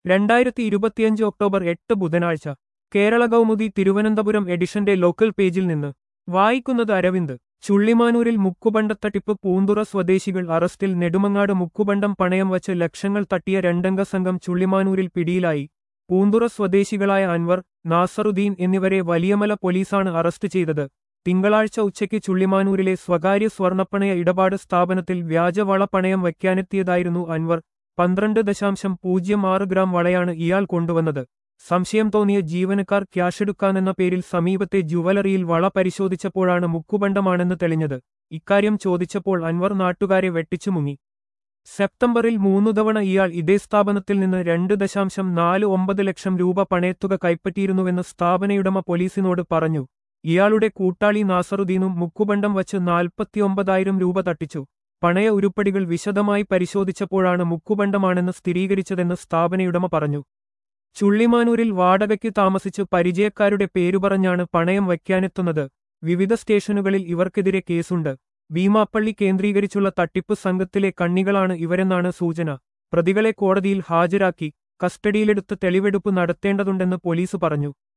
രണ്ടായിരത്തി ഇരുപത്തിയഞ്ച് ഒക്ടോബർ എട്ട് ബുധനാഴ്ച കേരള കൗമുദി തിരുവനന്തപുരം എഡിഷന്റെ ലോക്കൽ പേജിൽ നിന്ന് വായിക്കുന്നത് അരവിന്ദ് ചുള്ളിമാനൂരിൽ മുക്കുബണ്ടത്തട്ടിപ്പ് പൂന്തുറ സ്വദേശികൾ അറസ്റ്റിൽ നെടുമങ്ങാട് മുക്കുബണ്ടം പണയം വച്ച് ലക്ഷങ്ങൾ തട്ടിയ രണ്ടംഗ സംഘം ചുള്ളിമാനൂരിൽ പിടിയിലായി പൂന്തുറ സ്വദേശികളായ അൻവർ നാസറുദ്ദീൻ എന്നിവരെ വലിയമല പോലീസാണ് അറസ്റ്റ് ചെയ്തത് തിങ്കളാഴ്ച ഉച്ചയ്ക്ക് ചുള്ളിമാനൂരിലെ സ്വകാര്യ സ്വർണ്ണപ്പണയ ഇടപാട് സ്ഥാപനത്തിൽ വ്യാജവള പണയം വയ്ക്കാനെത്തിയതായിരുന്നു അൻവർ പന്ത്രണ്ട് ദശാംശം പൂജ്യം ആറ് ഗ്രാം വളയാണ് ഇയാൾ കൊണ്ടുവന്നത് സംശയം തോന്നിയ ജീവനക്കാർ ക്യാഷെടുക്കാനെന്ന പേരിൽ സമീപത്തെ ജുവലറിയിൽ വള പരിശോധിച്ചപ്പോഴാണ് മുക്കുബണ്ടമാണെന്ന് തെളിഞ്ഞത് ഇക്കാര്യം ചോദിച്ചപ്പോൾ അൻവർ നാട്ടുകാരെ വെട്ടിച്ചു മുങ്ങി സെപ്റ്റംബറിൽ മൂന്നു തവണ ഇയാൾ ഇതേ സ്ഥാപനത്തിൽ നിന്ന് രണ്ട് ദശാംശം നാല് ഒമ്പത് ലക്ഷം രൂപ പണയത്തുക കൈപ്പറ്റിയിരുന്നുവെന്ന് സ്ഥാപനയുടമ പോലീസിനോട് പറഞ്ഞു ഇയാളുടെ കൂട്ടാളി നാസറുദ്ദീനും മുക്കുബണ്ടം വച്ച് നാൽപ്പത്തിയൊമ്പതായിരം രൂപ തട്ടിച്ചു പണയ ഉരുപ്പടികൾ വിശദമായി പരിശോധിച്ചപ്പോഴാണ് മുക്കുബണ്ടമാണെന്ന് സ്ഥിരീകരിച്ചതെന്ന് സ്ഥാപനയുടമ പറഞ്ഞു ചുള്ളിമാനൂരിൽ വാടകയ്ക്ക് താമസിച്ച് പരിചയക്കാരുടെ പേരുപറഞ്ഞാണ് പണയം വയ്ക്കാനെത്തുന്നത് വിവിധ സ്റ്റേഷനുകളിൽ ഇവർക്കെതിരെ കേസുണ്ട് ഭീമാപ്പള്ളി കേന്ദ്രീകരിച്ചുള്ള തട്ടിപ്പ് സംഘത്തിലെ കണ്ണികളാണ് ഇവരെന്നാണ് സൂചന പ്രതികളെ കോടതിയിൽ ഹാജരാക്കി കസ്റ്റഡിയിലെടുത്ത് തെളിവെടുപ്പ് നടത്തേണ്ടതുണ്ടെന്ന് പോലീസ് പറഞ്ഞു